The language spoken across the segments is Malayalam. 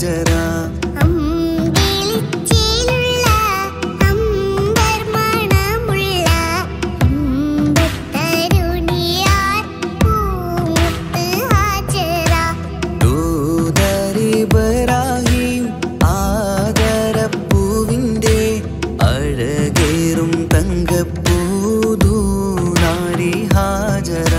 ഹാജര അമ്പിളിച്ചേലുള്ള അമ്പർ മണമുള്ള അമ്പത്തരുണിയാർ പൂമുത്ത് ഹാജറ ദൂതരിബ്രാഹിം ആദരപ്പൂവിൻ്റെ അഴകേറും തങ്കപ്പൂതൂനാരി ഹാജര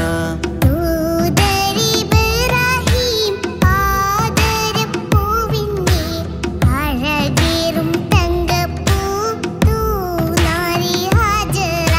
ദൂതരിബ്രാഹിം ആദരപ്പൂവിൻ്റെ അഴകേറും തങ്കപ്പൂ തൂനാരി ഹാജറ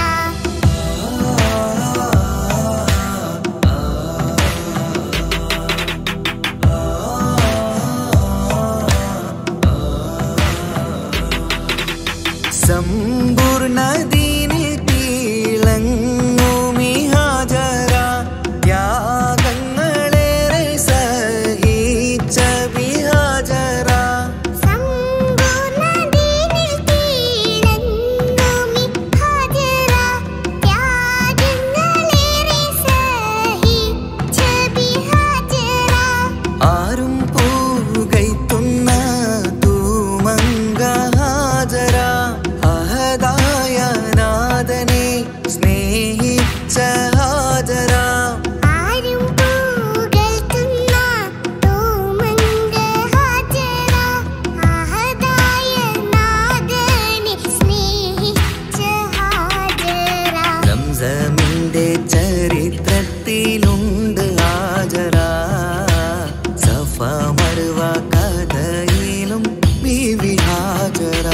സമ്പൂർണദീനിൽ തിളങ്ങുമി ഹാജര ത്യാഗങ്ങളേറെ സഹിച്ച ബിഹാജര സമ്പൂർണ്ണദീനിൽ തിളങ്ങുമി ഹാജറ ത്യാഗങ്ങളേറെ സഹിച്ച ബിഹാജറ ആരും പൂകൈത്തുന്ന തൂമങ്ക ഹാജര അഹദായ നാഥനെ സ്നേഹിച്ച ഹാജര ആരും പൂകൾക്കുന്ന തൂമങ്ക ഹാജറ അഹദായ നാഥനെ സ്നേഹിച്ച ഹാജറ സംസമിന്റെ ചരിത്രത്തിലുണ്ട് ഹാജര സഫ മറുവ കഥയിലും ബീവി ഹാജര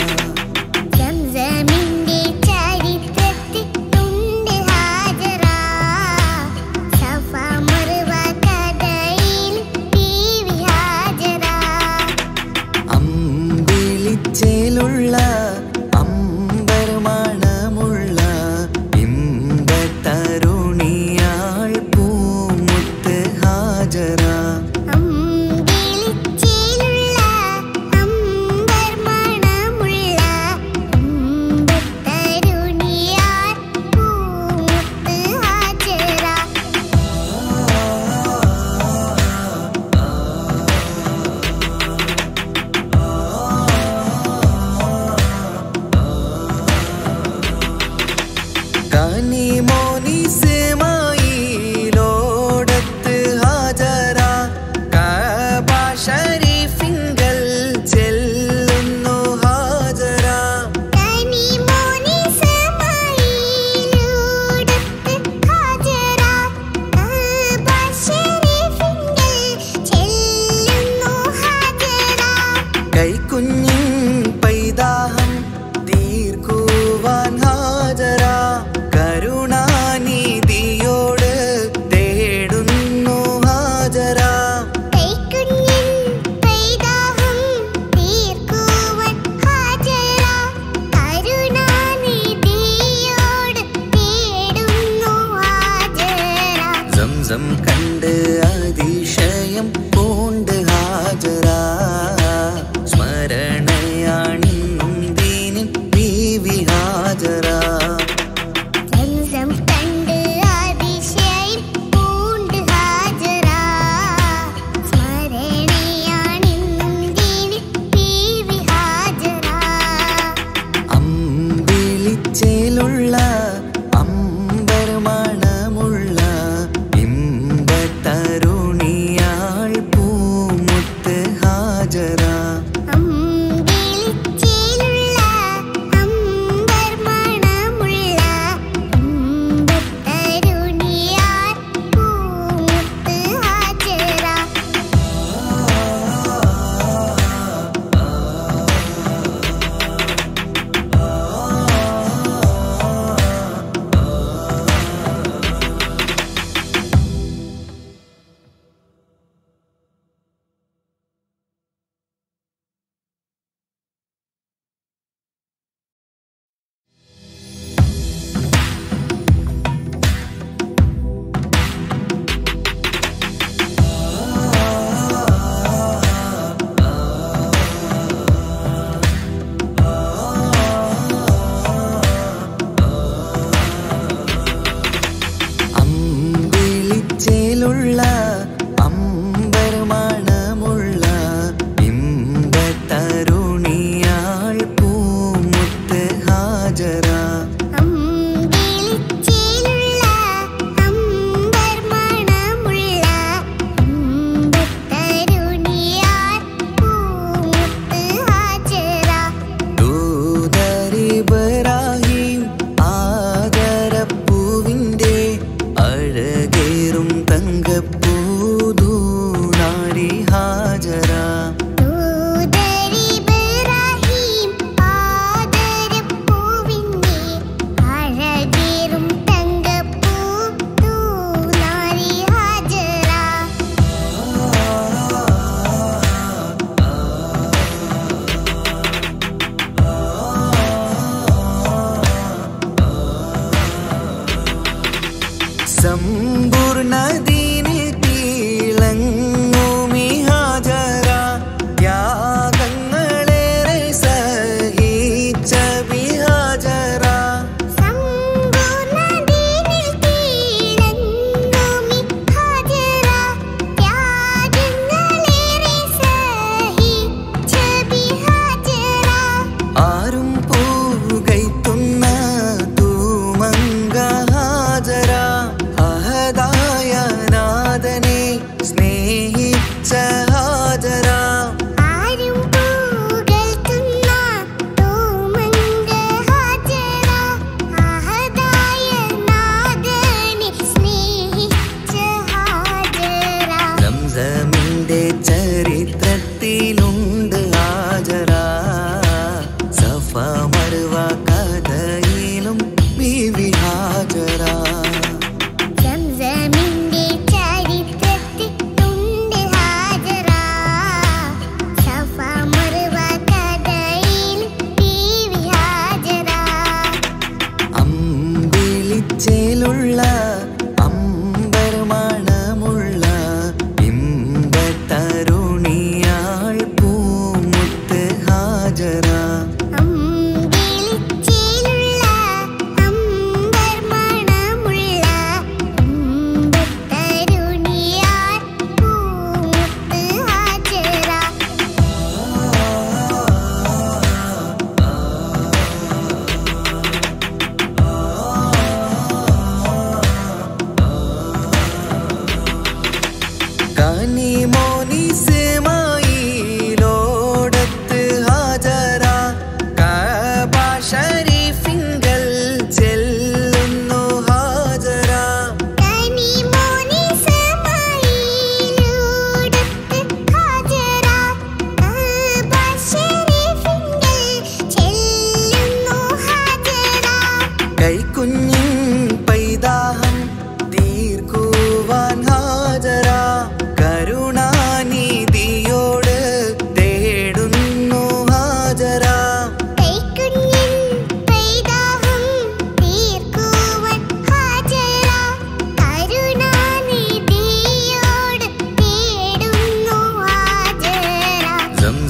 സംസമിന്റെ ചരിത്രത്തിൽ ഉണ്ട് ഹാജറ സഫ മറുവ കഥയിൽ ബീവി ഹാജറ അമ്പിളിച്ചേലുള്ള അമ്പർ മണമുള്ള ഇമ്പത്തരുണിയാൾ പൂമുത്ത് ഹാജര അമ്പിളിച്ചേലുള്ള അമ്പർ മണമുള്ള അമ്പത്തരുണിയാർ പൂമുത്ത് ഹാജറ കനിമോനിസമായിലോടത്ത് ഹാജര കബ ഷരീഫിങ്കൽ ചെല്ലുന്നു ഹാജര കനിമോനി സമായിലൂടത്ത് ഹാജറ കഅബ ശരീഫിങ്കൽ ചെല്ലുന്നു ഹാജറ കൈക്കുഞ്ഞിൻ പൈതാഹം തീർക്കുവാൻ ഹാജര കരുണാനിധിയോട് തേടുന്നു ഹാജര കൈക്കുഞ്ഞിൻ പൈതാഹം തീർക്കുവാൻ ഹാജറ കരുണാനിധിയോട് തേടുന്നു ഹാജറ സംസം കണ്ട് അതിശയം പൂണ്ട് ഹാജര സ്മരണ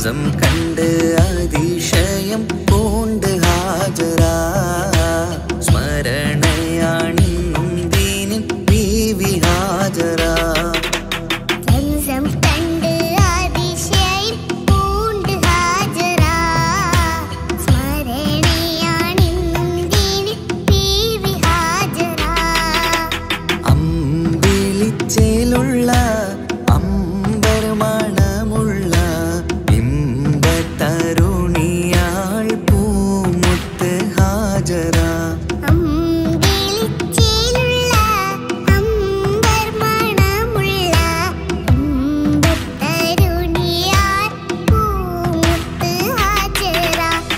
സംസം കണ്ട് അതിശയം പൂണ്ട് ഹാജര സ്മരണയാണിന്നും ദീനിൻ ബീവി ഹാജര സംസം കണ്ട് അതിശയം പൂണ്ട് ഹാജര സ്മരണയാണിന്നും ദീനി ബീവി ഹാജര അമ്പിളിച്ചേലുള്ള അമ്പരമണമുള്ള ഇമ്പത്തരുണിയാൾ പൂമുത്ത് ഹാജര അമ്പിളിച്ചേലുള്ള അമ്പർ മണമുള്ള ഇമ്പത്തരുണിയാർ പൂമുത്ത് ഹാജര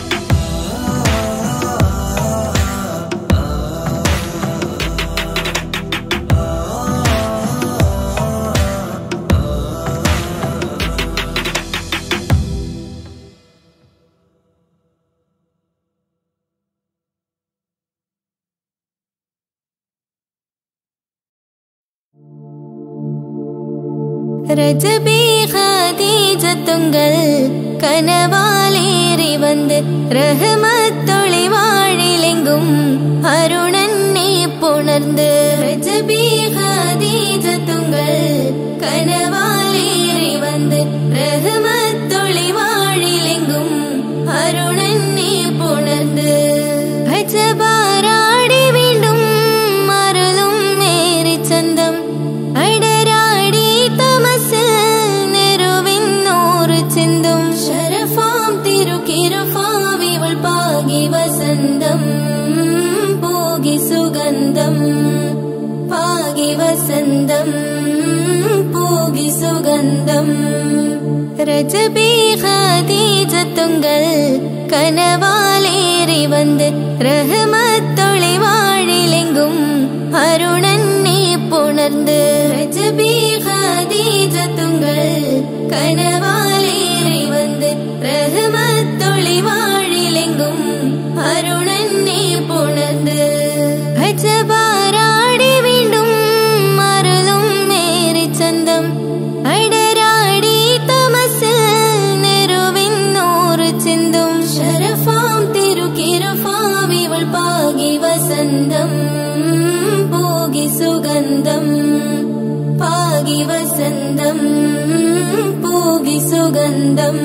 ரஜபி ஹதீஜத்துங்கள் கனவாலேறி வந்து ரஹமத்தொளி வாழிலெங்கும் அருணன்னே புணர்ந்து ரஜபி ஹதீஜத்துங்கள் கனவாலேறி வந்து ரஹமத்தொளி வாழிலெங்கும் அருணன்னே புணர்ந்து അജബാരാടി വീണ്ടും മറലും നേരി ചന്തം അടരാടി തമസിൽ നെരുവിന്നോറ് ചിന്തും ശരഫാം തിരുക്കിരഫാവിവൾ പാകി വസന്തം പോകി സുഗന്ധം പാകി വസന്തം പോകി സുഗന്ധം രജബി ഖദീജത്തുങ്കൾ കനവാലേറി വന്ന് റഹ്മത്തൊളി വാഴിലെങ്കും അരുണന്നെ പുണർന്ന് രജബി ഖദീജത്തുങ്കൾ കനവാലേറി വന്ന് റഹ്മത്തൊളി വാഴിലെങ്കും അരുണന്നെ പുണർന്ന് അജബാരാടി വീണ്ടും മറലും നേരി ചന്തം അടരാടി തമസിൽ നെരുവിന്നോറ് ചിന്തും ശരഫാം തിരുക്കിരഫാവിവൾ പാകി വസന്തം പോകി സുഗന്ധം പാകി വസന്തം പോകി സുഗന്ധം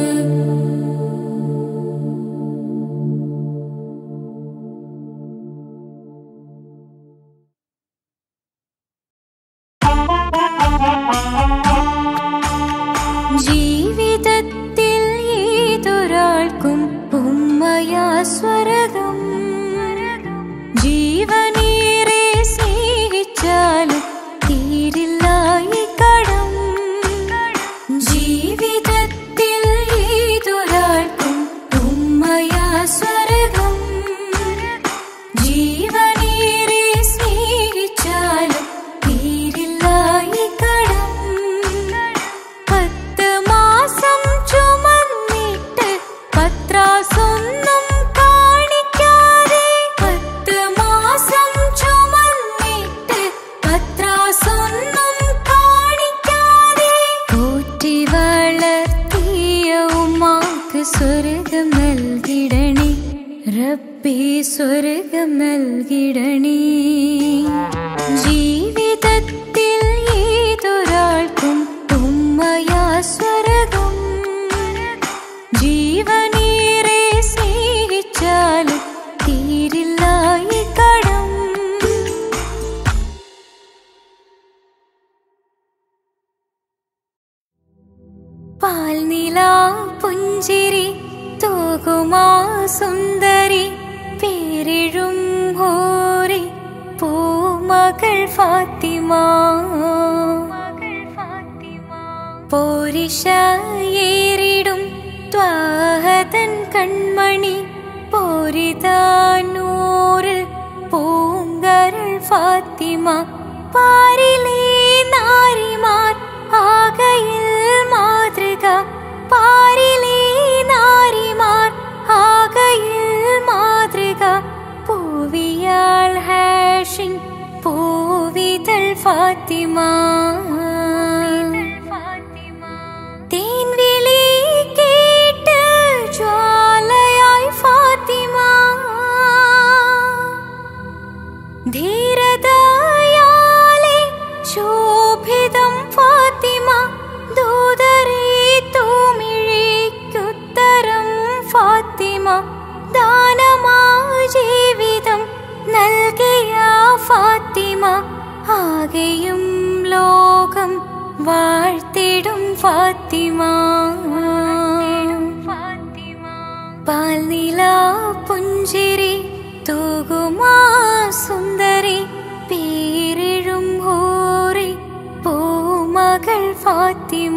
ജീവിതത്തിൽ ഏതൊരാൾക്കും ഉമ്മയാ സ്വരകം ജീവനേറെ സ്നേഹിച്ചാലും തീരില്ല ഈ കടം ജീവിതത്തിൽ ഏതൊരാൾക്കും ഉമ്മയാ സ്വരകം ജീവനേറെ സ്നേഹിച്ചാലും തീരില്ല ഈ കടം പത്ത് മാസം ചുമന്നിട്ട് പത്രാസൊന്നും കാണിക്കാതെ പത്ത് മാസം ചുമന്നിട്ട് പത്രാസൊന്നും കാണിക്കാതെ പോറ്റി വളർത്തിയ ഉമ്മാക്ക് സ്വർഗം നൽകിടണേ റബ്ബേ സ്വർഗം നൽകിടണേ ജീവിതത്തിൽ ഏതൊരാൾക്കും ഉമ്മയാ സ്വർഗം ജീവനേറെ സ്നേഹിച്ചാലും തീരില്ല ഈ കടം പാൽനില പുഞ്ചിരി തോകുമാ സുന്ദരി പേരിഴും ഹോരി പൂമകൾ ഫാത്തിമ പോരിശയേറിടും ത്വാഹതൻ കൺമണി പോരിതാനൂറിൽ പൂങ്കരൾ ഫാത്തിമ പാരിലേ നാരിമാർ ആകയിൽ മാതൃക പാരിലേ നാരിമാർ ആകയിൽ മാതൃക പൂവിയാൾ ഹാഷിൻ പൂവിതൾ ഫാത്തിമ തേൻവിളി കേ പാൽനില പുഞ്ചിരി തൂകുമാ സുന്ദരി പേരിഴും ഹോറി പൂമകൾ ഫാത്തിമ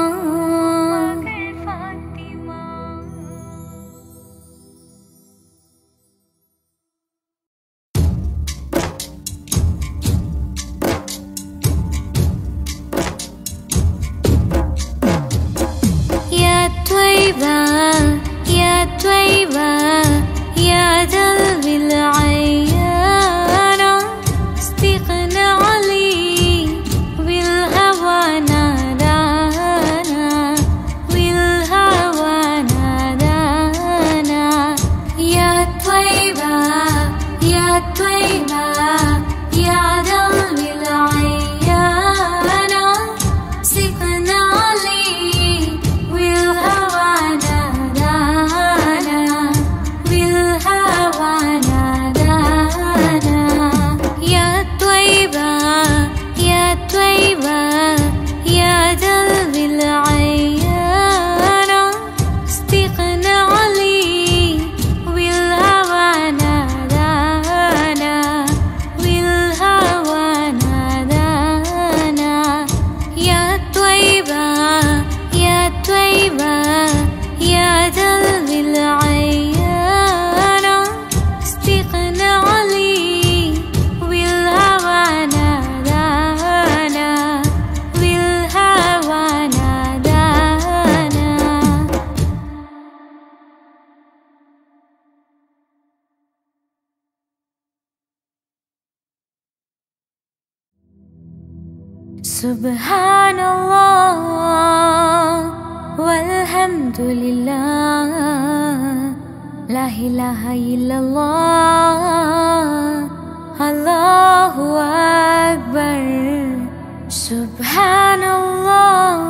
يا طيبة يا طيبة يا ذل العيانة استغنى علي بالهوى نادانا بالهوى نادانا يا طيبة يا طيبة يا ذل العيانة سقنا علي بالهوى نادانا بالهوى نادانا يا طيبة يا طيبة يا درب العيانة استغنى علي بالهوى نادانا بالهوى نادانا يا طيبة يا طيبة يا درب العيانة استغنى علي بالهوى نادانا بالهوى نادانا سبحان الله والحمد لله لا إله إلا الله الله أكبر سبحان الله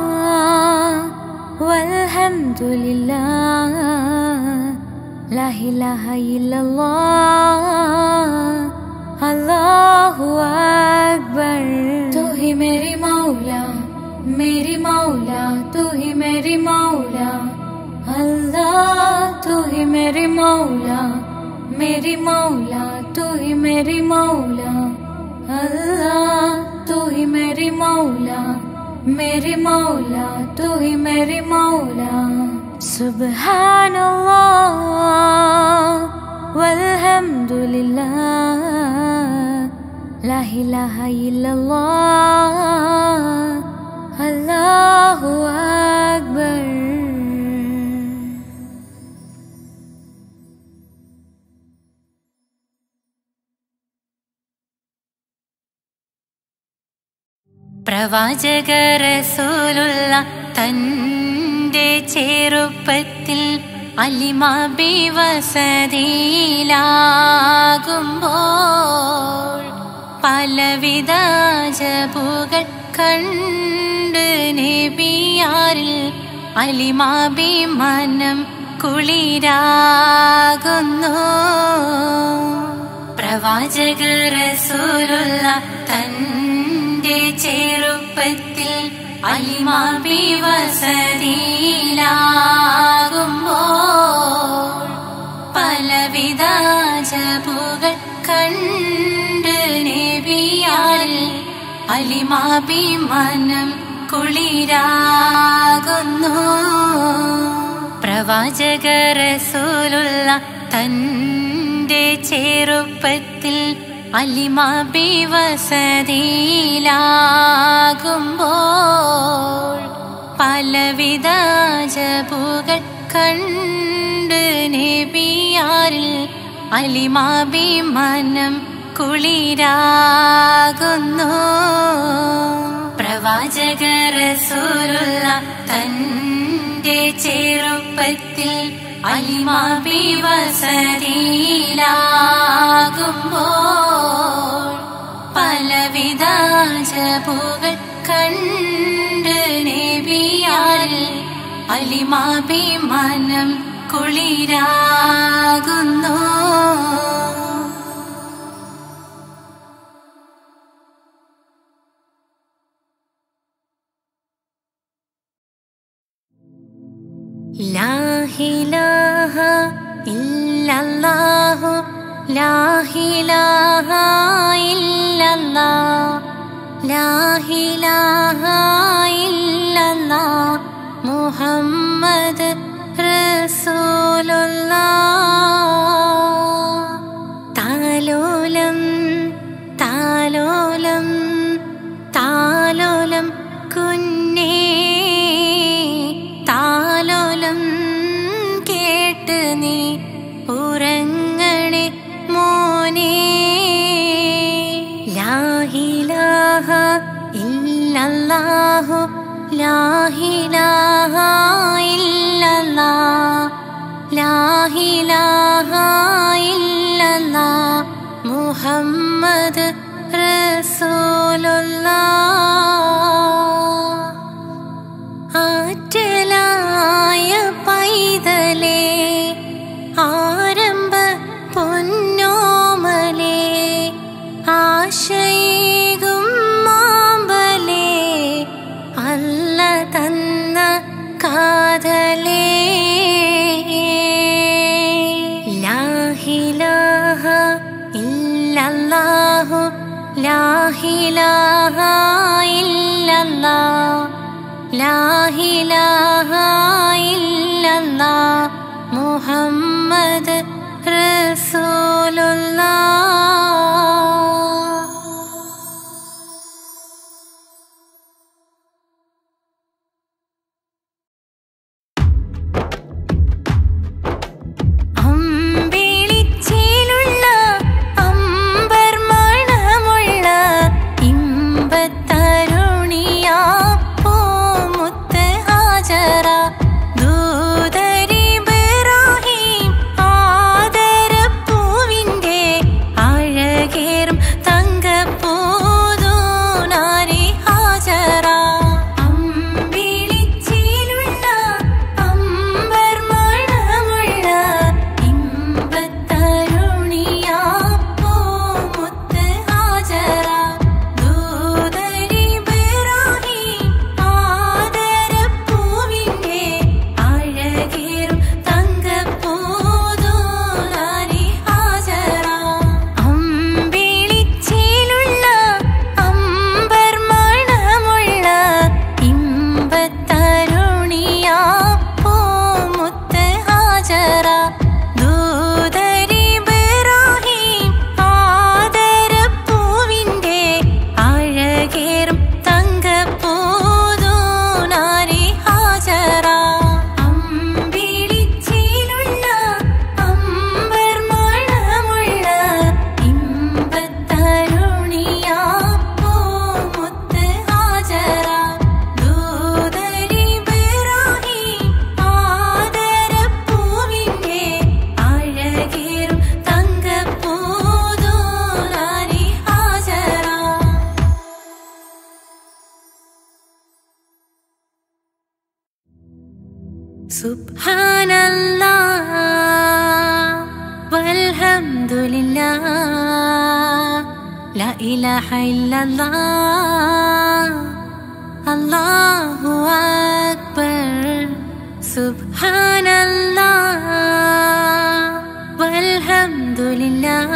والحمد لله لا إله إلا الله अल्लाह अकबर तू ही मेरी मौला मेरी मौला तू ही मेरी मौला अल्लाह तू ही मेरी मौला मेरी मौला तू ही मेरी मौला अल्लाह तू ही मेरी मौला मेरी मौला तू ही मेरी मौला सुबहान अल्लाह والحمد لله لا إله إلا الله الله أكبر പ്രവാചക റസൂലുള്ള തൻ്റെ ചെറുപ്പത്തിൽ അലിമാബി വസതിയിലാകുമ്പോൾ പലവിധ ജപുകൾ കണ്ട് നബിയാരിൽ അലിമാബി മനം കുളിരാകുന്നു പ്രവാചക റസൂലുള്ള തൻ്റെ ചെറുപ്പത്തിൽ അലിമാബി വസതിയിലാകുമ്പോൾ പലവിധ ജപുകൾ കണ്ട് നബിയാൽ അലിമാബി മനം കുളിരാകുന്നു പ്രവാചക റസൂലുള്ള തൻ്റെ ചെറുപ്പത്തിൽ അലിമാബി വസതിയിലാകുമ്പോൾ പലവിധ ജപുകൾ കണ്ട് നബിയാരിൽ അലിമാബി മനം കുളിരാകുന്നു പ്രവാചക റസൂലുള്ള തൻ്റെ ചെറുപ്പത്തിൽ അലിമാബി വസതിയിലാകുമ്പോൾ പലവിധ ജപുകൾ കണ്ട് നബിയാൽ അലിമാബി മനം കുളിരാകുന്നു لا إله إلا الله لا إله إلا الله لا إله إلا الله محمد رسول الله താലോലം താലോലം താലോലം കുഞ്ഞേ താലോലം കേട്ട് നീ ഉറങ്ങണേ മോനെ ലാഹിലാഹ ഇല്ലല്ലാഹു ലാഹിലാഹ ഇല്ലല്ലാഹ് ലാഹിലാഹ ഇല്ലല്ലാഹ് മുഹമ്മദ് റസൂലുള്ളാഹ് ആറ്റലായ പൈതലേ ആരംഭ പൊന്നോമലേ ആശയേകും മാമ്പലേ അല്ല തന്ന കാതലേ ലാഹിലാഹ ഇല്ലല്ലാഹു ലാഹിലാഹ ഇല്ലല്ലാഹ് ലാഹിലാഹ ഇല്ലല്ലാഹ് മുഹമ്മദ് റസൂലുള്ളാഹ് അമ്പിളിച്ചേലുള്ള അമ്പർ മണമുള്ള ഇമ്പത്തരുണിയാ പൂമുത്ത് ഹാജറ ദൂതരി ബിറാഹീം ആദരപ്പൂവിന്റെ അഴകേറും തങ്കപ്പൂതൂനാരി ഹാജറ അമ്പിളിച്ചേലുള്ള അമ്പർ മണമുള്ള ഇമ്പത്തരുണിയാ പൂമുത്ത് ഹാജറ ദൂതരി ബിറാഹീം ആദരപ്പൂവിന്റെ അഴകേറും തങ്കപ്പൂതൂനാരി ഹാജറ അമ്പിളിച്ചേലുള്ള അമ്പർ മണമുള്ള ഇമ്പത്തരുണിയാ പൂമുത്ത് ഹാജറ ദൂതരി ബിറാഹീം ആദരപ്പൂവിന്റെ അഴകേറും തങ്കപ്പൂതൂനാരി ഹാജറ അമ്പിളിച്ചേലുള്ള അമ്പർ മണമുള്ള ഇമ്പത്തരുണിയാ പൂമുത്ത് ഹാജറ ദൂതരി ബിറാഹീം ആദരപ്പൂവിന്റെ അഴകേറും തങ്കപ്പൂതൂനാരി ഹാജറ سبحان الله والحمد لله لا إله إلا الله الله أكبر سبحان الله والحمد لله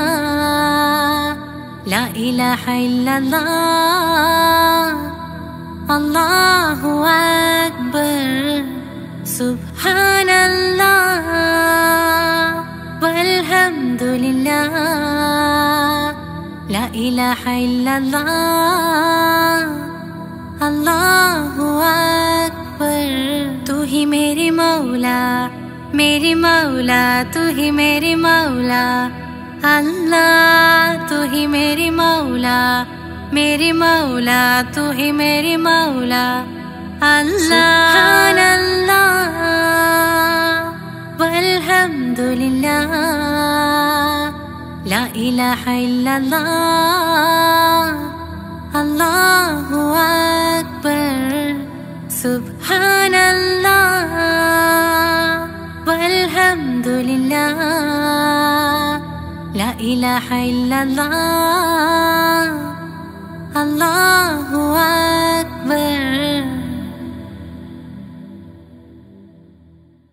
لا إله إلا الله الله أكبر سبحان الله والحمد لله لا إله إلا الله अल्लाह अकबर तू ही मेरी मौला मेरी मौला तू ही मेरी मौला अल्लाह तू ही मेरी मौला मेरी मौला तू ही मेरी मौला अल्लाह अल्लाह والحمد لله لا إله إلا الله الله أكبر سبحان الله والحمد لله لا إله إلا الله الله أكبر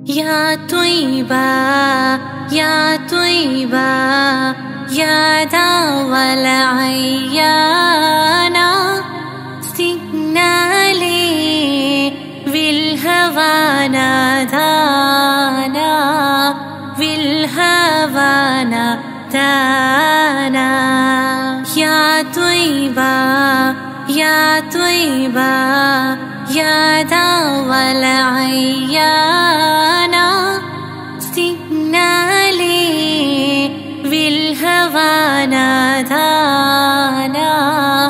يا طيبة يا طيبة يا داوى العيانا سقنا لي بالهوى نادانا بالهوى نادانا يا طيبة يا طيبة يا داوى العيانا سقنا لي بالهوى نادانا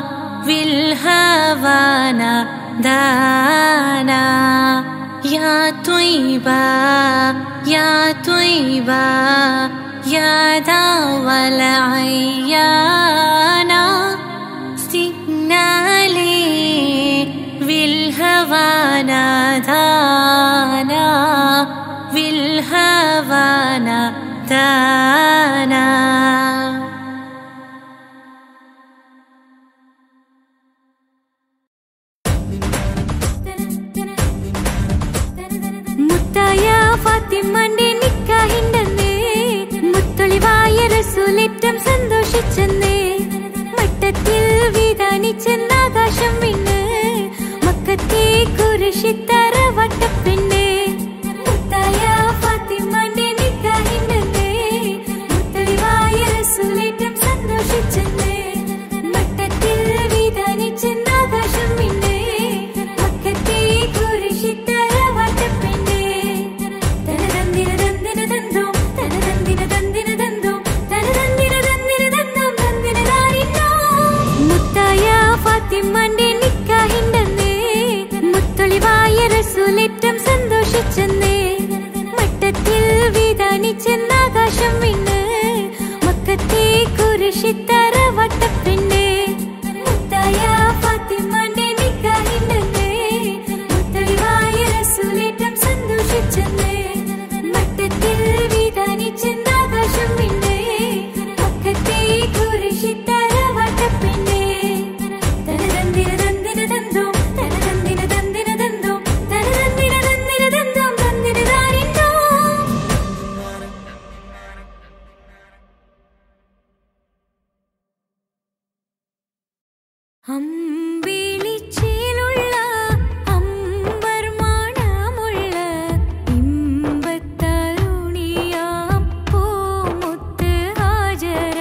بالهوى نادانا يا طيبة يا طيبة يا داوى العيانا سقنا لي بالهوى نادانا بالهوى نادانا മുത്തായ ഫാത്തിമന്റെ നിക്കാഹിണ്ടെന്നേ മുത്തൊളിവായ റസൂലേറ്റം സന്തോഷിച്ചെന്നേ മട്ടത്തിൽ വിധാനിച്ചെന്നാകാശം വിണ്ണ് മക്കത്തെ കുരിശിത്തറ വട്ടപ്പെണ്ണേ മുത്തായ ഫാത്തിമന്റെ നിക്കാഹിണ്ടെന്നേ മുത്തൊളിവായ റസൂലേറ്റം സന്തോഷിച്ചെന്നേ മട്ടത്തിൽ വിധാനിച്ചെന്നാകാശം വിണ്ണ് മക്കത്തെ കുരിശിത്തറ വട്ടപ്പെണ്ണേ തനതന്തിന തന്തിന തന്തോ തനതന്തിന തന്തിന തന്തോ തനതന്തിന തന്തിന തന്തോ തന്തിന താരിന്നോ മുത്തായ ഫാത്തിമന്റെ നിക്കാഹിണ്ടെന്നേ മുത്തൊളിവായ റസൂലേറ്റം സന്തോഷിച്ചെന്നേ മട്ടത്തിൽ വിധാനിച്ചെന്നാകാശം വിണ്ണ് മക്കത്തെ കുരിശിത്തറ വട്ടപ്പെണ്ണേ മുത്തായ ഫാത്തിമന്റെ നിക്കാഹിണ്ടെന്നേ മുത്തളിവായ റസൂലേറ്റം സന്തോഷിച്ചെന്നേ മട്ടത്തിൽ വിധാനിച്ചെന്നാകാശം വിണ്ണേ മക്കത്തെ കുരിശിത്തറ വട്ടപ്പെണ്ണേ തനതന്തിന തന്തിന തന്തോ തനതന്തിന തന്തിന തന്തോ തനതന്തിന തന്തിന തന്തോ തന്തിന താരിന്നോ അമ്പിളിച്ചേലുള്ള അമ്പർമാണമുള്ള ഇമ്പത്തരുണിയാം പൂമുത്ത് ഹാജര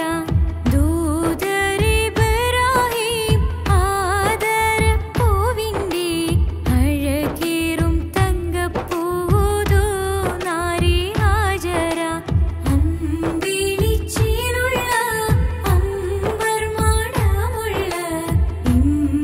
ദൂതരിബ്രാഹിം ആദര പൂവിൻ്റെ അഴകേറും തങ്കപ്പൂതോ നാരി ഹാജര അമ്പിളിച്ചേലുള്ള അമ്പർമാണമുള്ള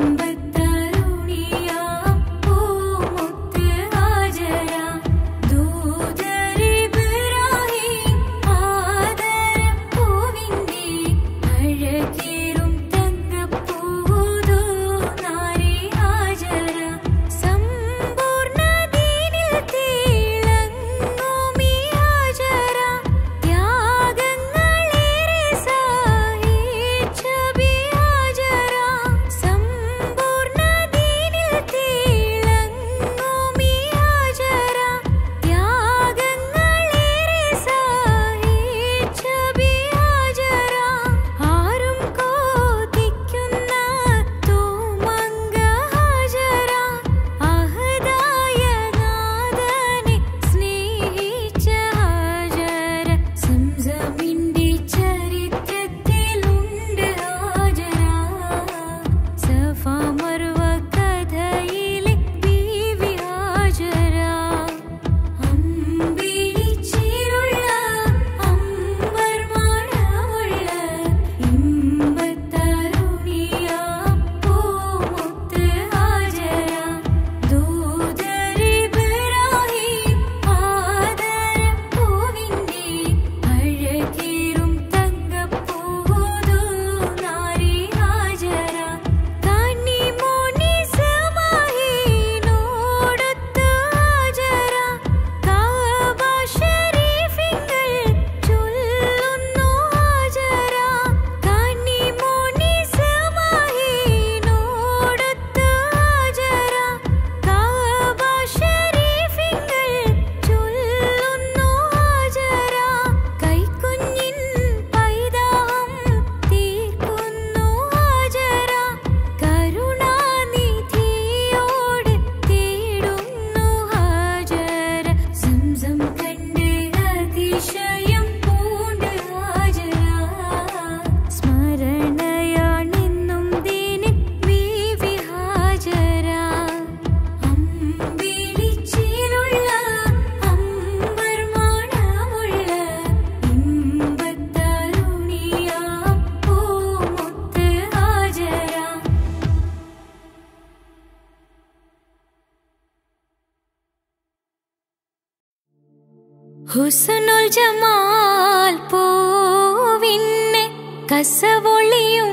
ഹുസ്നുൽ ജമാൽ പൂവിന് കസവൊളിയും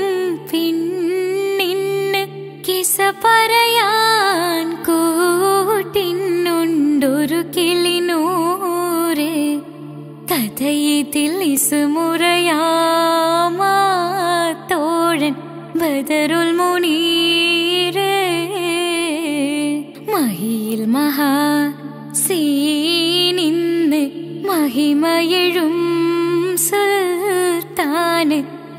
പിന്നിന് കിസ പറയാൻ കൂട്ടിനുണ്ടൊരു കിളിനൂറ് കഥയിതിൽ ഇസുമുറയാമാ തോഴൻ ബദറുൽ മുനീര് മഹിയിൽ മഹാ സീനിന്ന് മഹിമയഴും സുൽത്താന്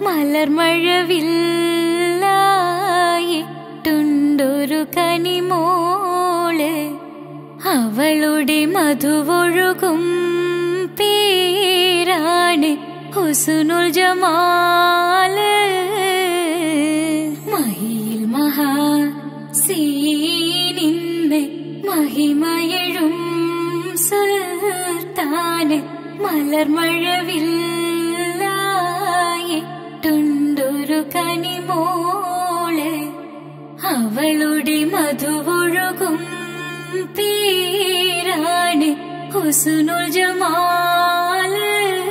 മലർമഴവില്ലായിട്ടുണ്ടൊരു കനിമോള് അവളുടെ മധുവൊഴുകും പേരാണ് ഹുസുനുൽ ജമാല് മഹിയിൽ മഹാ സീനിന്ന് മഹിമയഴും സുൽത്താന് മലർമഴവില്ലായിട്ടുണ്ടൊരു കനിമോള് അവളുടെ മധുവൊഴുകും പേരാണ് ഹുസുനുൽ ജമാല്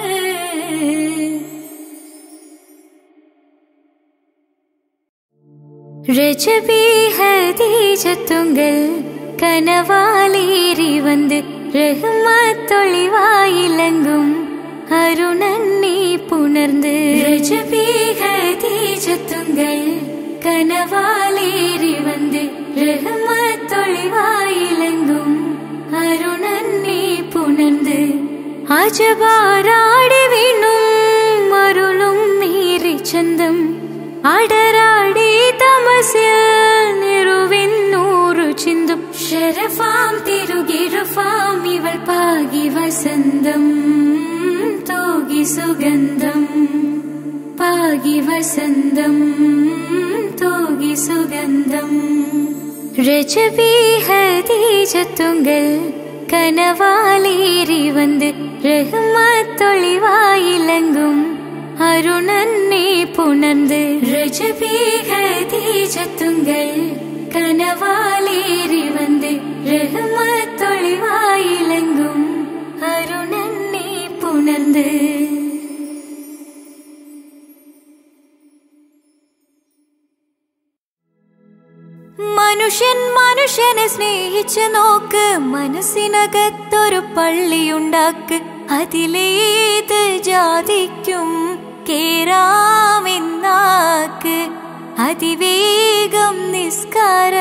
രജബി ഹദീജത്തുങ്കൽ കനവാലേറി വന്ന് റഹ്മത്തൊളിവായിലങ്കും അരുണന്നെ പുണർന്ന് രജബി ഹദീജത്തുങ്കൽ കനവാലേറി വന്ന് റഹ്മത്തൊളിവായിലങ്കും അരുണന്നെ പുണർന്ന് അജബാരാടി വീണും അരുളും മീറി ചന്തം അടരാടി തമസിൽ നിറുവിന്നൂറു ചിന്തും ശരഫാം തിരുകിരുഫാം ഇവൾ പാകി വസന്തം തോകി സുഗന്ധം പാകി വസന്തം തോകി സുഗന്ധം രജബി ഹദീജത്തുങ്കൽ കനവാലേറി വന്ന് റഹ്മത്തൊളിവായിലങ്കും അരുണന്നെ പുണർന്ന് രജബി ഹദീജത്തുങ്കൽ കനവാലേറി വന്ന് റഹ്മത്തൊളിവായിലങ്കും അരുണന്നെ പുണർന്ന് മനുഷ്യൻ മനുഷ്യനെ സ്നേഹിച്ച് നോക്ക് മനസ്സിനകത്തൊരു പള്ളിയുണ്ടാക്ക് അതിലേത് ജാതിക്കും കേറാമെന്നാക്ക് അതിവേഗം നിസ്കാര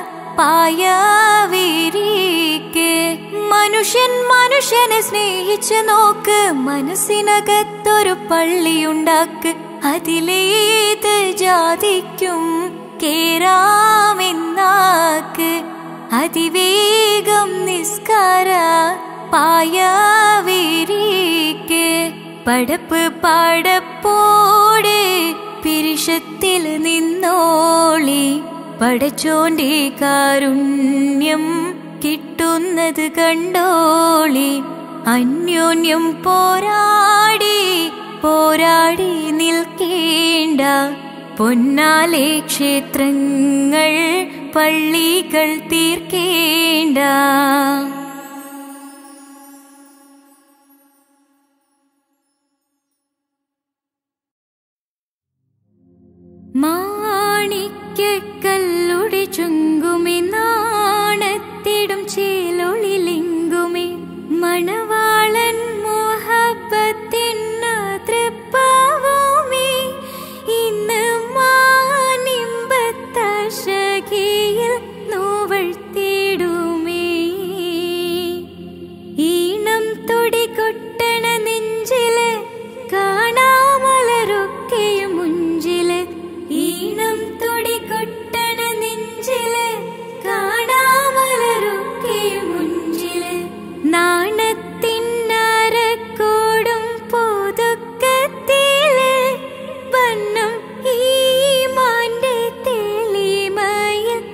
പായവിരിക്ക് മനുഷ്യൻ മനുഷ്യനെ സ്നേഹിച്ച് നോക്ക് മനസ്സിനകത്തൊരു പള്ളിയുണ്ടാക്ക് അതിലേത് ജാതിക്കും കേറാമെന്നാക്ക് അതിവേഗം നിസ്കാര പായവിരിക്ക് പടപ്പ് പടപ്പോടെ പിരിഷത്തിൽ നിന്നോളി പടച്ചോന്റെ കാരുണ്യം കിട്ടുന്നത് കണ്ടോളി അന്യോന്യം പോരാടി പോരാടി നിൽക്കേണ്ട പൊന്നാലെ ക്ഷേത്രങ്ങൾ പള്ളികൾ തീർക്കേണ്ട മാണിക്കല്ലുടെ ചുങ്കുമി നാണത്തിടും ചേലൊളിലിങ്കുമി മണവാളൻ മോഹബത്തിന്ന തൃപ്പാവുമി ഇന്ന് മാനിമ്പത്തശകിയിൽ നോവഴ്ത്തിടുമേ ഈണം തുടികൊട്ടണ നെഞ്ചില് കാണാമലരൊക്കെയും മുഞ്ചില് ഈണം തുടികൊട്ടണ നെഞ്ചില് കാണാമലരൊക്കെയും മുഞ്ചില് നാണത്തിനരക്കോടും പുതുക്കത്തില് വണ്ണം ഈ മാന്റെ തെളിമയിൽ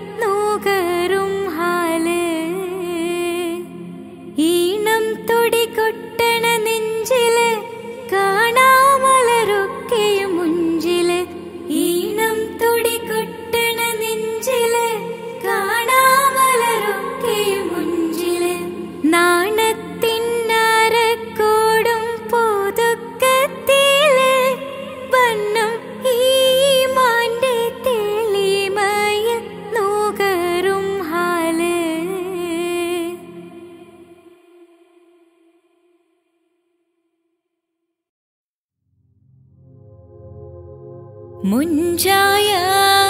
മുഞ്ചായ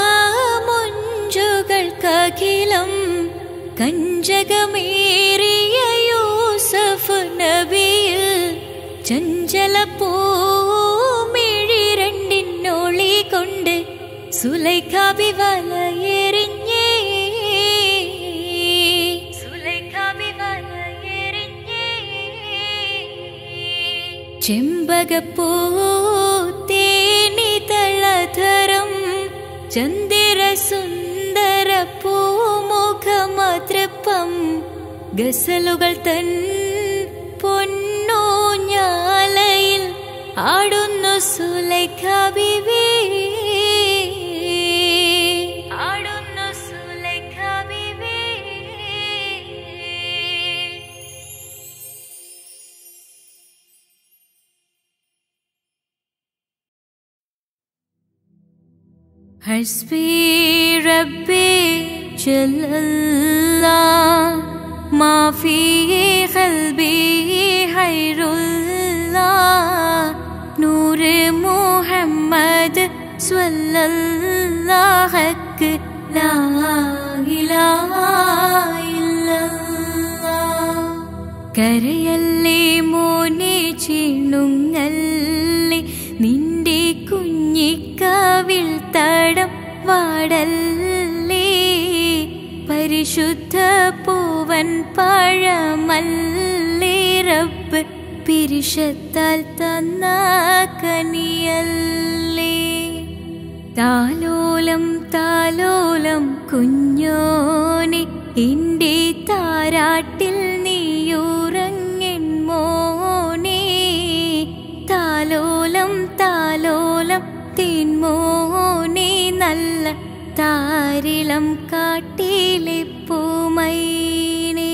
മുഞ്ചുകൾക്കഖിലം കഞ്ചകമേറിയ യൂസഫ് നബിയിൽ ചഞ്ചല പൂമിഴി രണ്ടിനൊളി കൊണ്ട് സുലൈഖാബി വലയെറിഞ്ഞേ സുലൈഖാബി വലയെറിഞ്ഞേ ചെമ്പകപ്പൂ തേനിതളധരം ചന്ദിര സുന്ദര പൂമുഖമതൃപ്പം ഗസലുകൾ തൻ പൊന്നൂഞ്ഞാലയിൽ ആടുന്നു സുലൈഖ ബിബി ആടുന്നു സുലൈഖ ബിബി حسبي ربي جل الله ما في قلبي غير الله نور محمد صلى الله حق لا إله إلا الله കരയല്ലേ മോനെ ചിണുങ്ങല്ലേ നിന്റെ കുഞ്ഞിക്കാവിൽ തടം വാടല്ലേ പരിശുദ്ധ പൂവൻ പഴമല്ലേ റബ്ബ് പിരിശത്താൽ തന്ന കനിയല്ലേ താലോലം താലോലം കുഞ്ഞോനെ എന്റെ താരാട്ടിൽ നീയുറങ്ങൻ മോനെ താലോലം താലോലം തേൻമോനെ നല്ല താരിളം കാട്ടിലെ പൂമൈനേ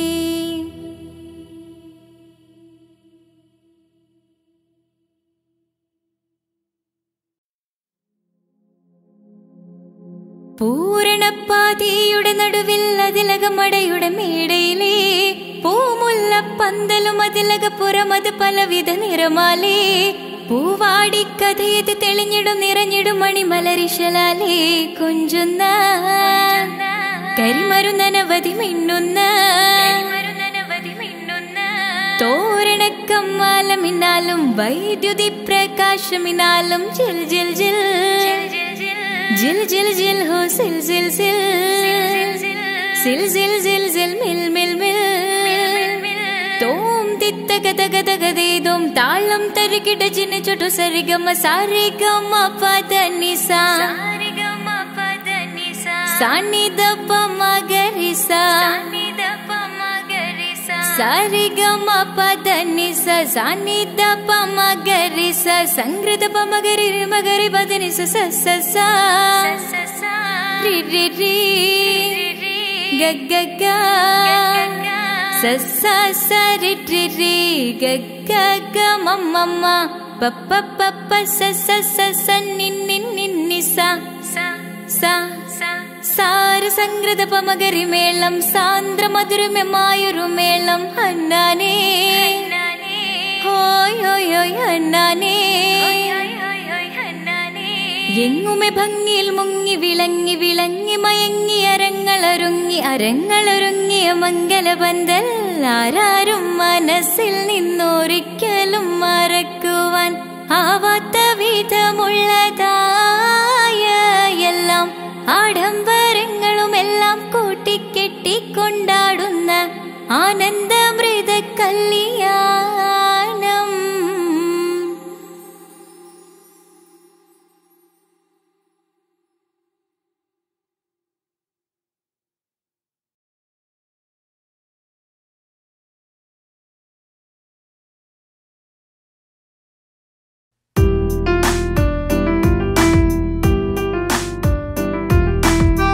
പൂരണപ്പാതിയുടെ നടുവിൽ അതിലകമടയുടെ മേടയിലേ പൂമുല്ല പന്തലും അതിലകപ്പുറം അത് പലവിധ നിറമാലേ പൂവാടിക്കഥയത് തെളിഞ്ഞിടും നിറഞ്ഞിടും മണിമലരിശലാലേ കൊഞ്ചുന്ന കരിമരുന്നനവധി മിന്നുന്ന തോരണക്കമ്മാലമിന്നാലും വൈദ്യുതി പ്രകാശമിനാലും ജിൽ ജിൽ ജിൽ ജിൽ ജിൽ ജിൽ ഹോ സിൽ സിൽ സിൽ സിൽ സിൽ സിൽ സിൽ മിൽ മിൽ മിൽ തോം തിത്ത ഗത ഗത ഗതേദോം താളം തരികിട ജിന ചൊട്ടു സരിഗമ സാരിഗമ പദ നിസ സാനിദ പമ ഗരിസ സാരിഗമ പദ നിസ സാനിദ പമ ഗരിസ സംഗൃത പമ ഗരി മഗരി പദ നിസ സ സ സ രി രി രി ഗ ഗ ഗ സ സ സ രി രി രി ഗ ഗ ഗ മ മ മ പ പ പ പ സ സ സ സ നി നി നി നി സ സ സാര സംഗ്രത പമകരി മേളം സാന്ദ്ര മധുരമമായൊരു മേളം അന്നാനേ ഹോയ് ഹോയ് ഹോയ് അന്നാനേ എങ്ങുമെ ഭംഗിയിൽ മുങ്ങി വിളങ്ങി വിളങ്ങി മയങ്ങി അരങ്ങളൊരുങ്ങി അരങ്ങളൊരുങ്ങിയ മംഗലബന്ധൽ ആരാരും മനസ്സിൽ നിന്നൊരിക്കലും മറക്കുവാൻ ആവാത്ത വിധമുള്ളതായ എല്ലാം ആഡംബരങ്ങളും എല്ലാം കൂട്ടിക്കെട്ടിക്കൊണ്ടാടുന്ന ആനന്ദമൃത കല്യാണം ും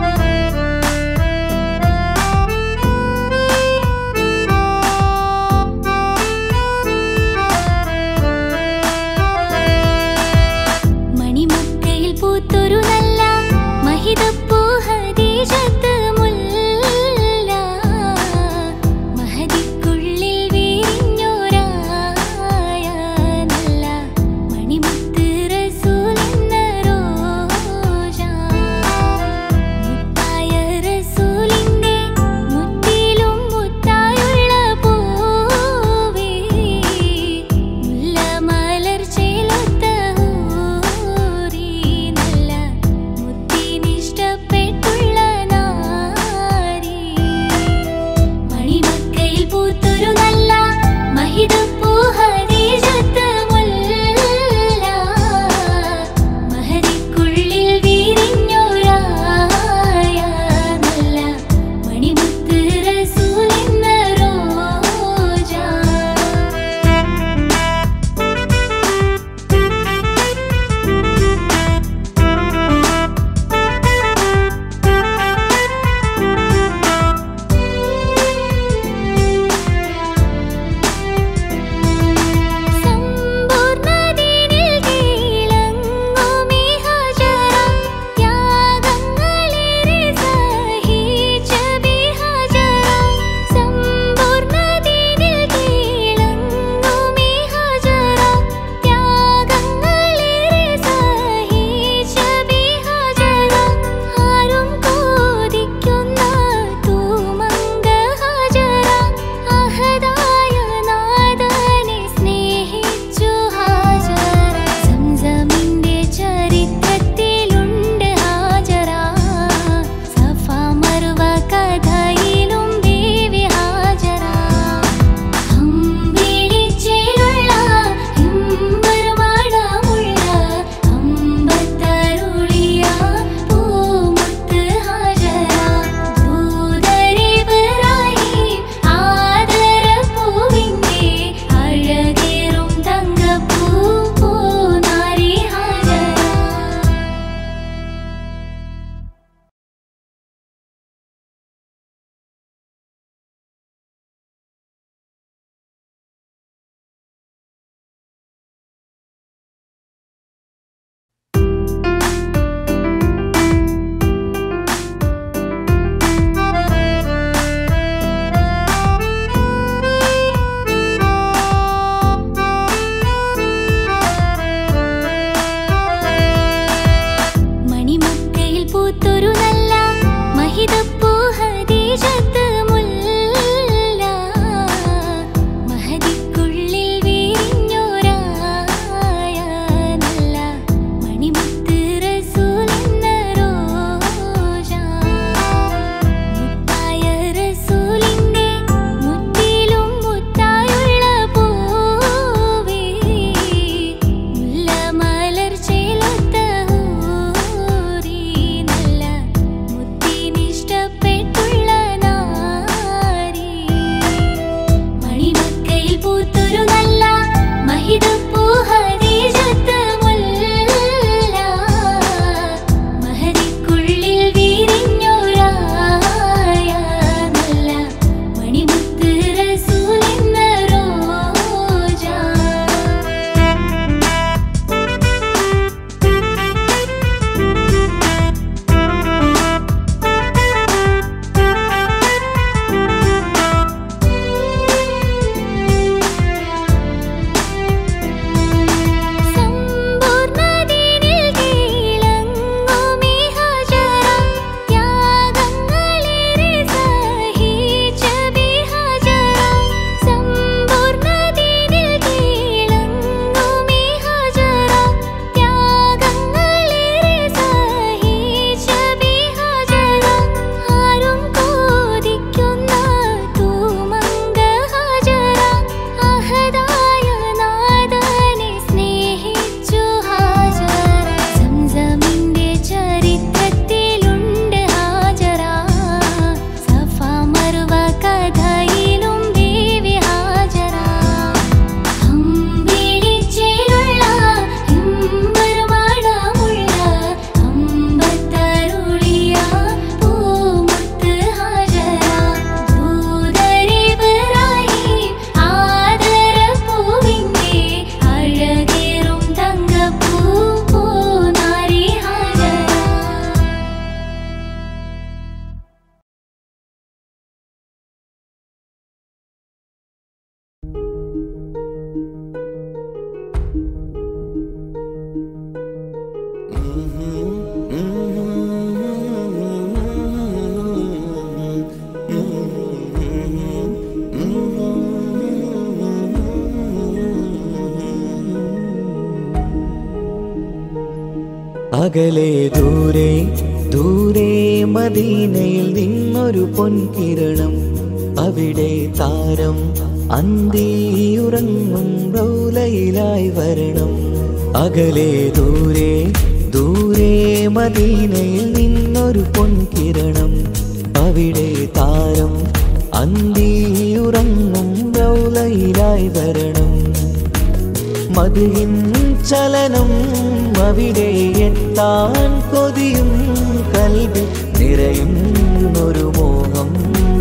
അകലെ ദൂരെ ദൂരെ മദീനയിൽ നിന്നൊരു പൊൻകിരണം അവിടെ താരം അന്തിയുറങ്ങും റൗലയിലായി വരണം അകലെ ദൂരെ ദൂരെ മദീനയിൽ നിന്നൊരു പൊൻകിരണം അവിടെ താരം അന്തിയുറങ്ങും റൗലയിലായി വരണം മതിയിൻ ചലനം അവിടെ എത്താൻ കൊതിയും കൽവി നിറയുന്നൊരു മോഹം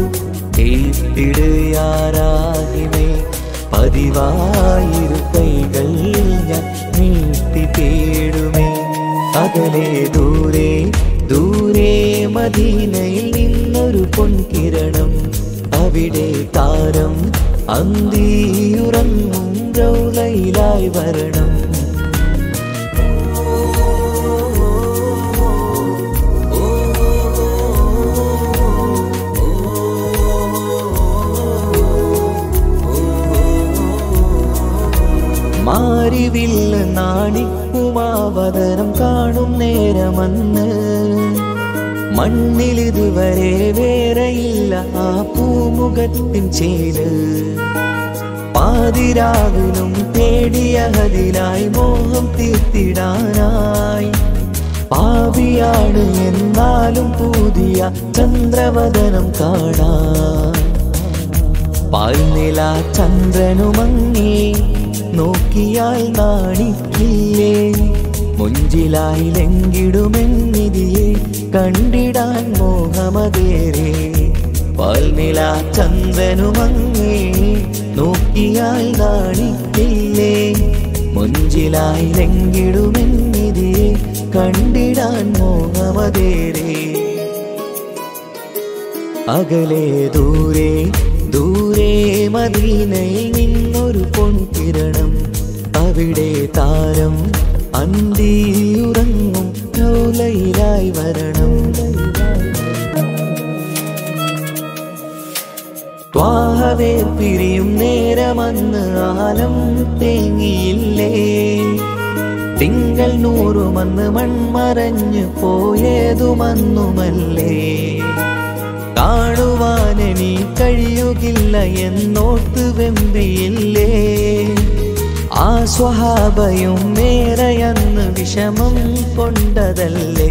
കേട്ടിടുയാരാഹിമേ പതിവായിരു കൈകൾ ഞാൻ നീട്ടി തേടുമേ അകലെ ദൂരെ ദൂരെ മദീനയിൽ നിന്നൊരു പൊൻകിരണം അവിടെ താരം അന്തിയുറങ്ങും റൗലയിലായി വരണം മാരിവില്ല് നാണിക്കുമാവതരം കാണും നേരമന്ന് മണ്ണിലിതുവരെ വേറെയില്ല ആ പൂമുഖത്തിൻ ചേര് പാതിരാവിലും തേടിയ ഹതിലായി മോഹം തീർത്തിടാനായി പാവിയാണ് എന്നാലും പുതിയ ചന്ദ്രവദനം കാണാൻ പാൽനില ചന്ദ്രനുമങ്ങി നോക്കിയാൽ നാണിക്കില്ലേ മുഞ്ചിലായി ലങ്കിടുമെന്നിതിയെ കണ്ടിടാൻ മോഹമതേരെ പാൽനില ചന്ദ്രനുമങ്ങി നോക്കിയാൽ നാണിക്കില്ലേ മുഞ്ചിലായി ലങ്കിടുമെന്നിതിയെ കണ്ടിടാൻ മോഹമതേരേ അകലെ ദൂരെ ദൂരെ മദീനയിൽ നിന്നൊരു പൊൻകിരണം അവിടെ താരം അന്തിയുറങ്ങും ലൗലയിലായി വരണം ത്വാഹവേ പിരിയും നേരമന്ന് ആലം തേങ്ങിയില്ലേ തിങ്കൾ നൂറുമന്ന് മൺമറഞ്ഞു പോയതുമന്നുമല്ലേ കാണുവാനെനി കഴിയുകില്ല എന്നോർത്ത് വെമ്പിയില്ലേ ആ സ്വഹാബയും മേറയന്ന് വിഷമം കൊണ്ടതല്ലേ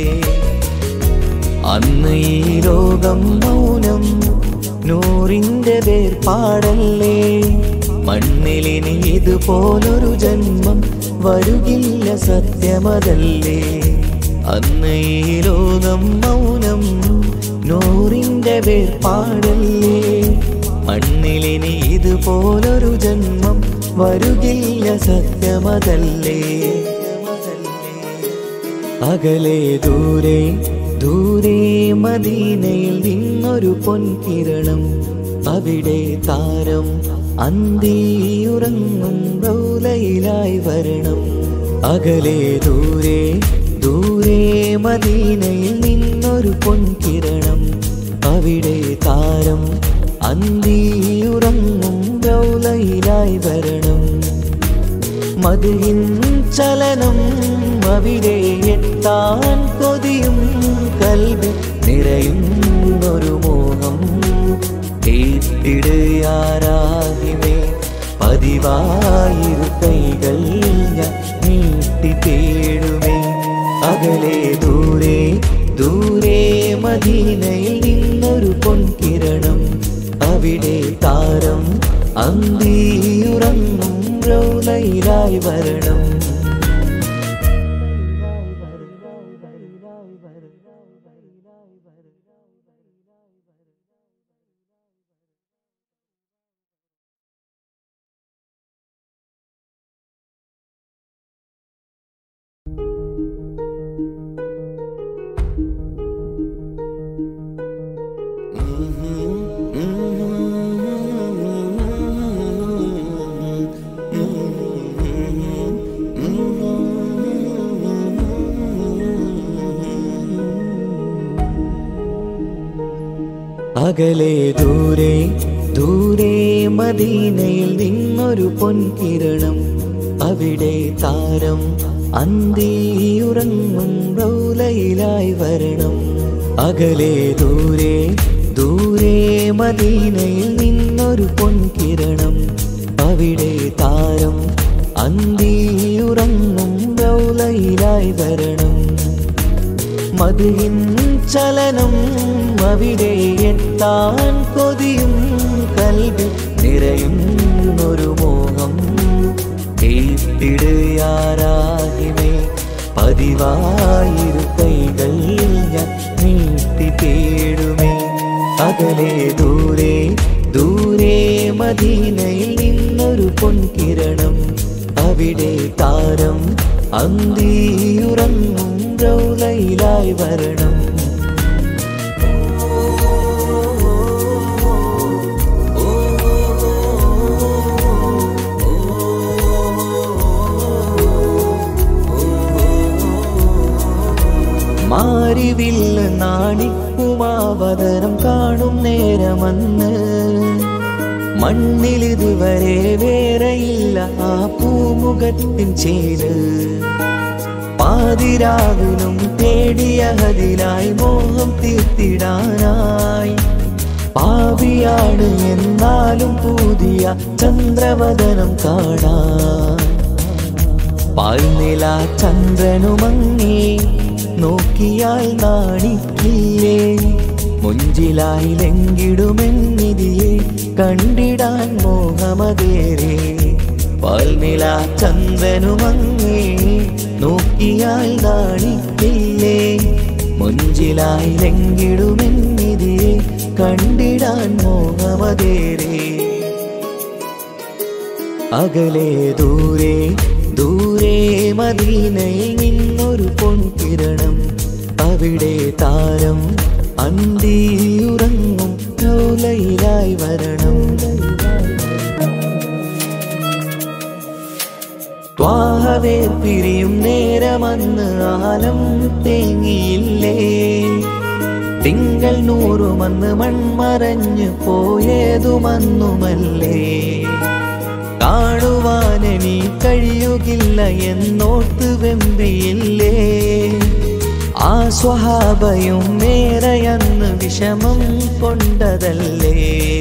അന്ന് ഈ ലോകം മൗനം നൂറിന്റെ വേർപാടല്ലേ മണ്ണിലിനി ഇതുപോലൊരു ജന്മം വരുകില്ല സത്യമതല്ലേ അന്ന് ഈ ലോകം മൗനം നൂറിന്റെ വേർപാടല്ലേ മണ്ണിലിനി ഇതുപോലൊരു ജന്മം വരുകില്ല സത്യമതല്ലേ അകലെ ദൂരെ ദൂരെ മദീനയിൽ നിന്നൊരു പൊൻകിരണം അവിടെ താരം അന്തിയുറങ്ങും റൗലയിലായി വരണം അകലെ ദൂരെ ദൂരെ മദീനയിൽ നിന്നൊരു പൊൻകിരണം അവിടെ താരം അന്തിയുറങ്ങും റൗലയിലായി വരണം മതിയിൻ ചലനം അവിടെ എത്താൻ കൊതിയും കൽവി നിറയുന്നൊരു മോഹം കേട്ടിടുയാരാഹിമേ പതിവായിരു കൈകൾ ഞാൻ നീട്ടി തേടുമേ അകലെ ദൂരെ ദൂരെ മദീനയിൽ നിന്നൊരു പൊൻകിരണം അവിടെ താരം അന്തിയുറങ്ങും റൗലയിലായി വരണം അകലെ ദൂരെ ദൂരെ മദീനയിൽ നിന്നൊരു പൊൻകിരണം അവിടെ താരം അന്തിയുറങ്ങും റൗലയിലായി വരണം അകലെ ദൂരെ ദൂരെ മദീനയിൽ നിന്നൊരു പൊൻകിരണം അവിടെ താരം അന്തിയുറങ്ങും റൗലയിലായി വരണം മതിയിൻ ചലനം അവിടെ എത്താൻ കൊതിയും കൽവി നിറയുന്നൊരു മോഹം കേട്ടിടുയാരാഹിമേ പതിവായിരു കൈകൾ ഞാൻ നീട്ടി തേടുമേ അകലെ ദൂരെ ദൂരെ മദീനയിൽ നിന്നൊരു പൊൻകിരണം അവിടെ താരം അന്തിയുറങ്ങും റൗലയിലായി വരണം മാറിവില്ല് നാണിക്കുമാവതരം കാണും നേരമന്ന് മണ്ണിലിതുവരെ വേറെയില്ല ആ പൂമുഖത്തിൻ ചേര് പാതിരാവിലും തേടിയ ഹതിലായി മോഹം തീർത്തിടാനായി പാവിയാണ് എന്നാലും പുതിയ ചന്ദ്രവദനം കാണാൻ പാൽനില ചന്ദ്രനുമങ്ങി നോക്കിയാൽ നാണിക്കില്ലേ മുഞ്ചിലായി ലങ്കിടുമെന്നിതിയെ കണ്ടിടാൻ മോഹമതേരെ പാൽനില ചന്ദ്രനുമങ്ങി നോക്കിയാൽ നാണിക്കില്ലേ മുഞ്ചിലായി ലങ്കിടുമെന്നിതിയെ കണ്ടിടാൻ മോഹമതേരേ അകലെ ദൂരെ ദൂരെ മദീനയിൽ നിന്നൊരു പൊൻകിരണം അവിടെ താരം അന്തിയുറങ്ങും കൗലയിലായി വരണം ത്വാഹവേ പിരിയും നേരമന്ന് ആലം തേങ്ങിയില്ലേ തിങ്കൾ നൂറുമന്ന് മൺമറഞ്ഞു പോയതുമന്നുമല്ലേ കാണുവാനെനി കഴിയുകില്ല എന്നോർത്ത് വെമ്പിയില്ലേ ആ സ്വഹാബയും മേറയന്ന് വിഷമം കൊണ്ടതല്ലേ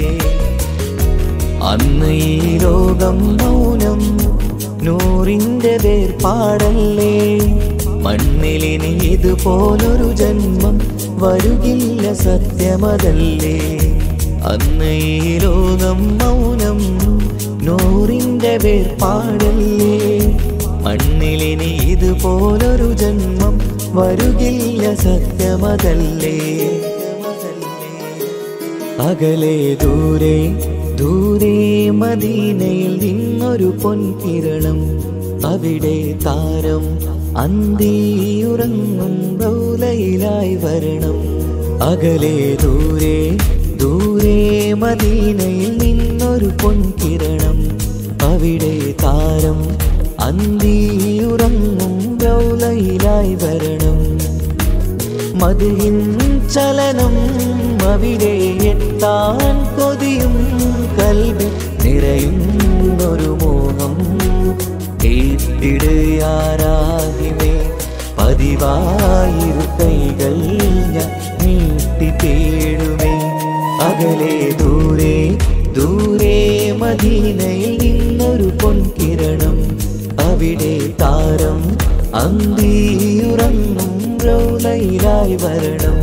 അന്ന് ഈ ലോകം മൗനം നൂറിൻ്റെ വേർപാടല്ലേ മണ്ണിലിനി ഇതുപോലൊരു ജന്മം വരുകില്ല സത്യമതല്ലേ അന്ന് ഈ ലോകം മൗനം നൂറിൻ്റെ വേർപാടല്ലേ മണ്ണിലിനി ഇതുപോലൊരു ജന്മം വരുകില്ല സത്യമതല്ലേ അകലെ ദൂരെ ദൂരെ മദീനയിൽ നിന്നൊരു പൊൻകിരണം അവിടെ താരം അന്തിയുറങ്ങും റൗലയിലായി വരണം അകലെ ദൂരെ ദൂരെ മദീനയിൽ നിന്നൊരു പൊൻകിരണം അവിടെ താരം അന്തിയുറങ്ങും റൗലയിലായി വരണം മതിയിൻ ചലനം അവിടെ എത്താൻ കൊതിയും കൽവി നിറയുന്നൊരു മോഹം കേട്ടിടുയാരാഹിമേ പതിവായിരു കൈകൾ ഞാൻ നീട്ടി തേടുമേ അകലെ ദൂരെ ദൂരെ മദീനയിൽ നിന്നൊരു പൊൻകിരണം അവിടെ താരം അന്തിയുറങ്ങും റൗലയിലായി വരണം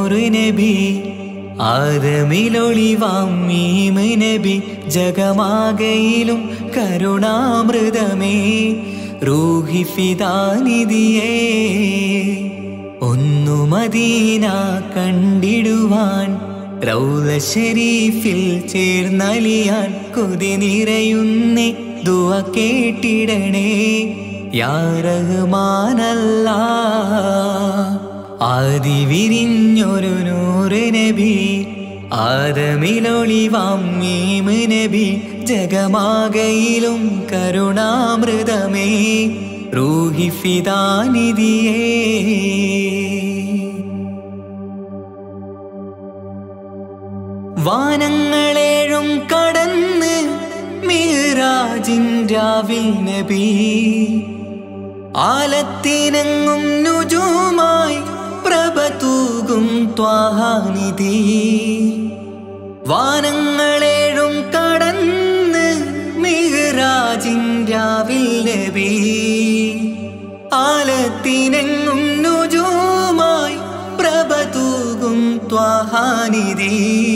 നൂറ് നബി ആദമിലൊളിവാം മീമ് നബി ജഗമാകയിലും കരുണാമൃതമേ റൂഹി ഫിദാനിധിയേ ഒന്നു മദീന കണ്ടിടുവാൻ റൗല ഷരീഫിൽ ചേർന്നലിയാൻ കൊതി നിറയുന്നേ ദുവ കേട്ടിടണേ യാ റഹ്മാനല്ല ആദി വിരിഞ്ഞൊരു നൂറ് നബി ആദമിലൊളിവാം മീമ് നബി ജഗമാകയിലും കരുണാമൃതമേ റൂഹി ഫിദാനിധിയേ വാനങ്ങളേഴും കടന്ന് മീറാജിൻരാവിൽ നബി ആലത്തിനങ്ങും നുജുമായി പ്രഭ തൂകും ത്വാഹാനിധി വാനങ്ങളേഴും കടന്ന് മിഹ്റാജിൻരാവിൽ നബി ആലത്തിനെങ്ങും നുജുമായി പ്രഭ തൂകും ത്വാഹാനിധി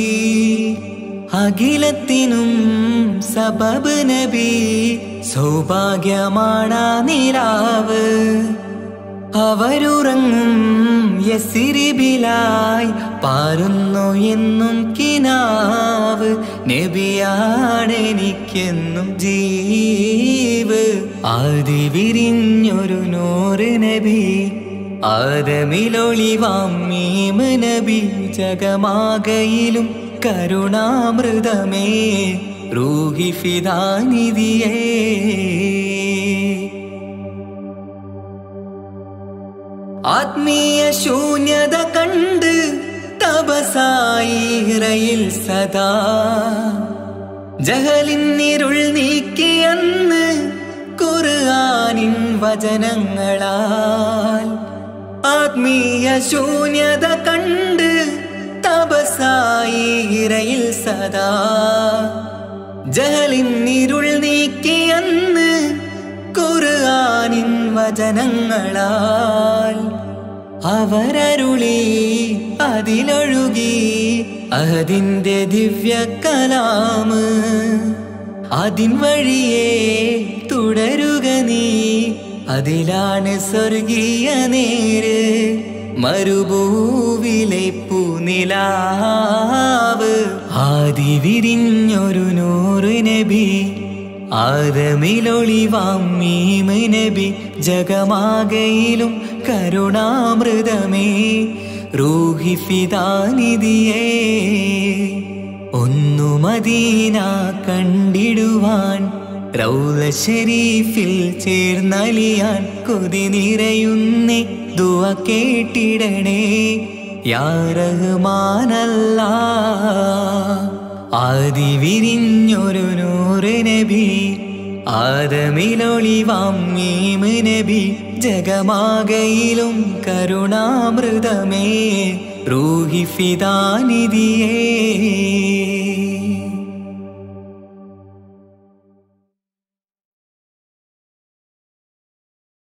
അഖിലത്തിനും സബബ് നബി സൗഭാഗ്യമാണ നിലാവ് അവരുറങ്ങും യസിരിബിലായി പാരുന്നു എന്നും കിനാവ് നബിയാണെനിക്കെന്നും ജീവ് ആദി വിരിഞ്ഞൊരു നൂറ് നബി ആദമിലൊളിവാം മീമ് നബി ജഗമാകയിലും കരുണാമൃതമേ റൂഹി ഫിദാനിധിയേ ആത്മീയ ശൂന്യത കണ്ട് തപസായിറയിൽ സദാ ജഹലിന്നിരുൾ നീക്കിയെന്ന് ഖുർആനിൻ വചനങ്ങളാൽ ആത്മീയ ശൂന്യത കണ്ട് തപസായിറയിൽ സദാ ജഹലിന്നിരുൾ നീക്കിയെന്ന് ഖുർആനിൻ വചനങ്ങളാൽ അവരരുളി അതിലൊഴുകി അതിൻ്റെ ദിവ്യ കലാമ് അതിൻ വഴിയേ തുടരുക നീ അതിലാണ് സ്വർഗീയ നേര് മരുഭൂവിലെ പൂനിലാവ് ആദി വിരിഞ്ഞൊരു നൂറ് നബി ആദമിലൊളിവാം മീമ് നബി ജഗമാകയിലും കരുണാമൃതമേ റൂഹി ഫിദാനിധിയേ ഒന്നു മദീന കണ്ടിടുവാൻ റൗല ഷരീഫിൽ ചേർന്നലിയാൻ കൊതി നിറയുന്നേ ദുവ കേട്ടിടണേ യാ റഹ്മാനല്ല ആദി വിരിഞ്ഞൊരു നൂറ് നബി ആദമിലൊളിവാം മീമ് നബി ജഗമാകയിലും കരുണാമൃതമേ റൂഹി ഫിദാനിധിയേ